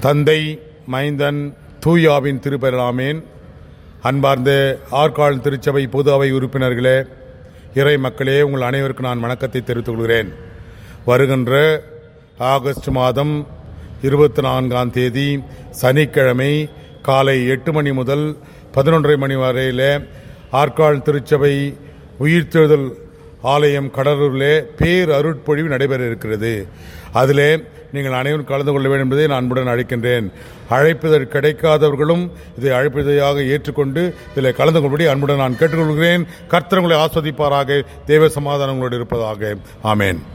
தந்தை மைந்தன் தூயாவின் திருப்பெறலாமேன் அன்பார்ந்த ஆற்கால் திருச்சபை பொது அவை உறுப்பினர்களே இறை மக்களே உங்கள் அனைவருக்கும் நான் வணக்கத்தை தெரிவித்துக் கொள்கிறேன் வருகின்ற ஆகஸ்ட் மாதம் இருபத்தி நான்காம் தேதி சனிக்கிழமை காலை எட்டு மணி முதல் பதினொன்றரை மணி வரையில் ஆற்கால் திருச்சபை உயிர்த்தெழுதல் ஆலயம் கடலூரிலே பேர் அருட்பொழிவு நடைபெற இருக்கிறது அதிலே நீங்கள் அனைவரும் கலந்து கொள்ள வேண்டும் என்பதை நான் அன்புடன் அழைக்கின்றேன் அழைப்பதற்கு கிடைக்காதவர்களும் இதை அழைப்பதாக ஏற்றுக்கொண்டு இதில் கலந்து கொள்படி அன்புடன் நான் கேட்டுக்கொள்கிறேன் கர்த்தர் உங்களை ஆஸ்வதிப்பாராக தேவ சமாதானங்களோடு இருப்பதாக ஆமேன்